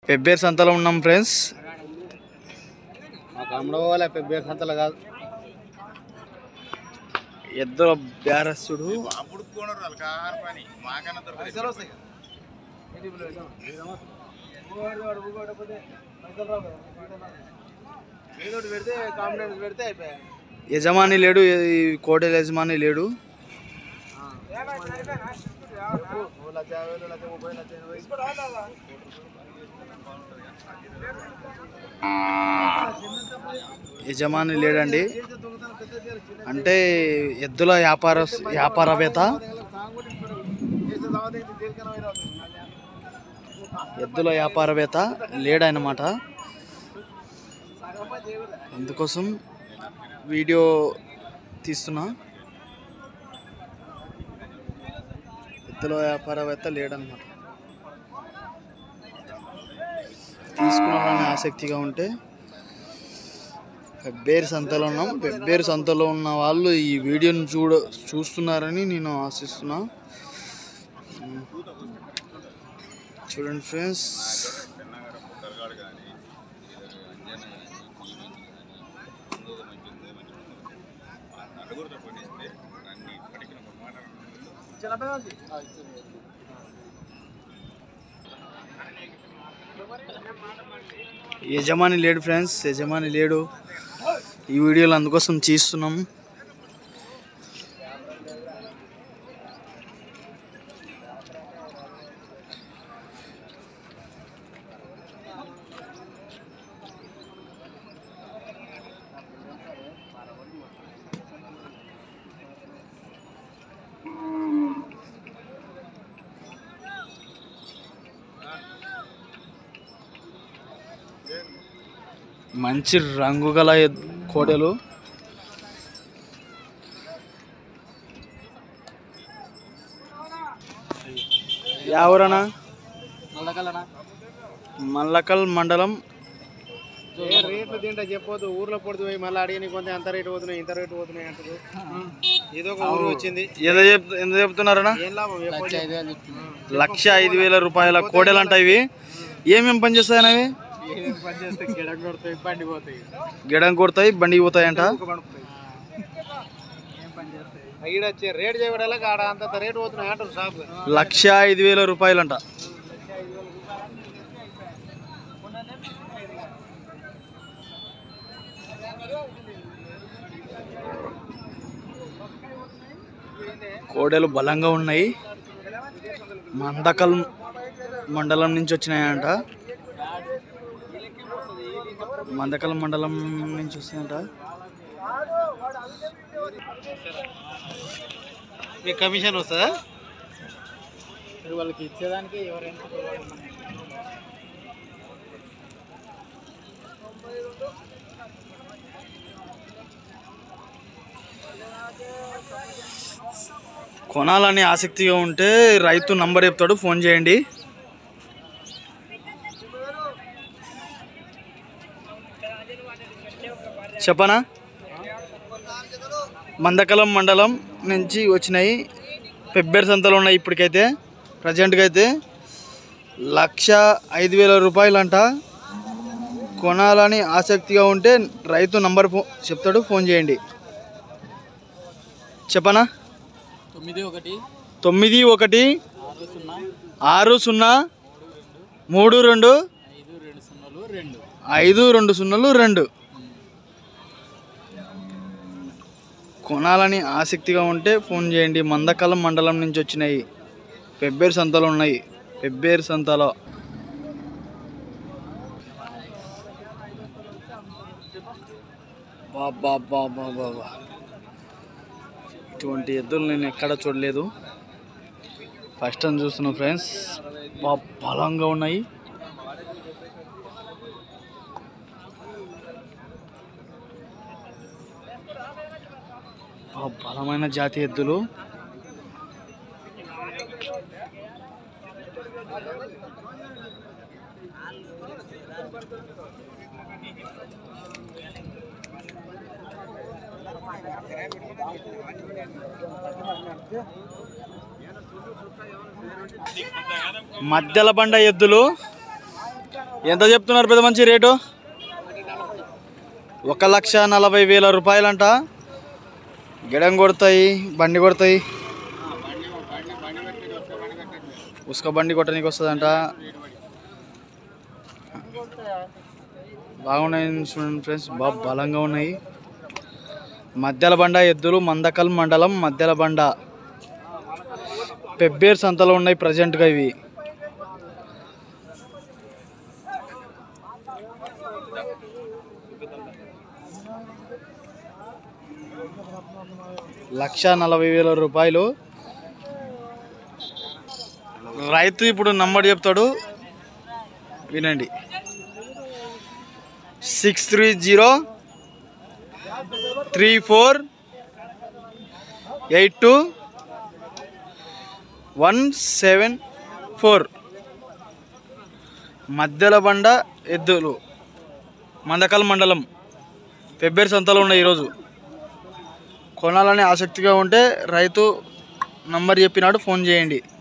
పెబ్బేరు సంతలో ఉన్నాం ఫ్రెండ్స్ మాకు అమ్మడోలే పెద్ద సంతలు కాదు ఎద్దుల బ్యారస్సుడు పెడితే కాంపిడెన్స్ పెడితే అయిపోయాయి యజమాని లేడు ఈ కోటల యజమాని లేడు లక్ష యాభై వేలు లక్ష ముప్పై లక్ష ఎనభై యజమాని లేడండి అంటే ఎద్దుల వ్యాపార వ్యాపారవేత్త ఎద్దుల వ్యాపారవేత్త లేడనమాట అందుకోసం వీడియో తీస్తున్నా ఎద్దుల వ్యాపారవేత్త లేడనమాట తీసుకున్నామని ఆసక్తిగా ఉంటే పెబ్బేరు సంతలో ఉన్నాం పెబ్బేరు సంతలో ఉన్న వాళ్ళు ఈ వీడియోని చూడ చూస్తున్నారని నేను ఆశిస్తున్నా ఉమ్. చూడండి ఫ్రెండ్స్ యజమాని లేడు ఫ్రెండ్స్ యజమాని లేడు ఈ వీడియోలు అందుకోసం చేస్తున్నాం మంచి రంగు గల ఎద్- కోడెలు ఎవరనా మళ్ళకల్లనా మల్లకల్ మండలం ఏ రేట్లు తింటా చెప్పొద్దు ఊర్లో పొడిచి పోయి మళ్ళీ అడిగి కొంత ఎంత రేటు పోతున్నాయి ఇంత రేటు పోతున్నాయి అంటారు ఏదో ఒక ఊరు వచ్చింది ఎంత చెప్ ఎంత చెప్తున్నారనా ఏం లాభం చెప్పండి లక్ష ఐదు వేల రూపాయల కోడెలు అంట ఇవి ఏమేమి పని చేస్తాయని అవి పని చేస్తే గిడక కొడతాయి బండి పోతాయి గిడం కొడతాయి బండికి పోతాయంట ఈడ వచ్చే రేటు చేయడానికి ఆడ అంత రేటు పోతున్నాయి అంటారు షాప్ లక్ష ఐదు వేల రూపాయలంట కోడెలు బలంగా ఉన్నాయి మందకల్ మండలం నుంచి వచ్చినాయంట మందకల్ మండలం నుంచి వస్తాయంట మీ కమిషన్ వస్తుందా వాళ్ళకి ఇచ్చేదానికి ఎవరైనా కొనాలని ఆసక్తిగా ఉంటే రైతు నంబర్ చెప్తాడు ఫోన్ చేయండి చెప్పనా మందకలం మండలం నుంచి వచ్చినాయి ఫిబ్రవరి సంతలో ఉన్నాయి ఇప్పటికైతే ప్రజెంట్గా అయితే లక్ష ఐదు వేల రూపాయలంట కొనాలని ఆసక్తిగా ఉంటే రైతు నంబర్ ఫో చెప్తాడు ఫోన్ చేయండి చెప్పనా తొమ్మిది ఒకటి తొమ్మిది ఒకటి ఆరు సున్నా ఆరు సున్నా మూడు రెండు ఐదు రెండు సున్నాలు రెండు ఐదు రెండు సున్నాలు రెండు కొనాలని ఆసక్తిగా ఉంటే ఫోన్ చేయండి మందకలం మండలం నుంచి వచ్చినాయి పెబ్బేరు సంతలో ఉన్నాయి పెబ్బేరు సంతలో బాబా బాబా బాబా ఇటువంటి ఎద్దులు నేను ఎక్కడ చూడలేదు ఫస్ట్ టైం చూస్తున్నా ఫ్రెండ్స్ బా బలంగా ఉన్నాయి బా బలమైన జాతి ఎద్దులు మధ్యల బండ ఎద్దులు ఎంత చెప్తున్నారు పెద్ద మంచి రేటు ఒక లక్ష నలభై వేల రూపాయలంట గిడం కొడతాయి బండి కొడతాయి ఉసుక బండి కొట్టడానికి వస్తుందంట బాగున్నాయి చూడండి ఫ్రెండ్స్ బాగా బలంగా ఉన్నాయి మధ్యల బండ ఎద్దులు మందకల్ మండలం మధ్యల బండ పెబ్బేరు సంతలో ఉన్నాయి ప్రజెంట్గా ఇవి లక్ష నలభై వేల రూపాయలు రైతు ఇప్పుడు నంబర్ చెప్తాడు వినండి six three zero three four eight two one seven four మధ్యల బండ ఎద్దులు మందకల్ మండలం పెబ్బేరు సంతలో ఉన్నాయి ఈరోజు కొనాలని ఆసక్తిగా ఉంటే రైతు నంబర్ చెప్పినాడు ఫోన్ చేయండి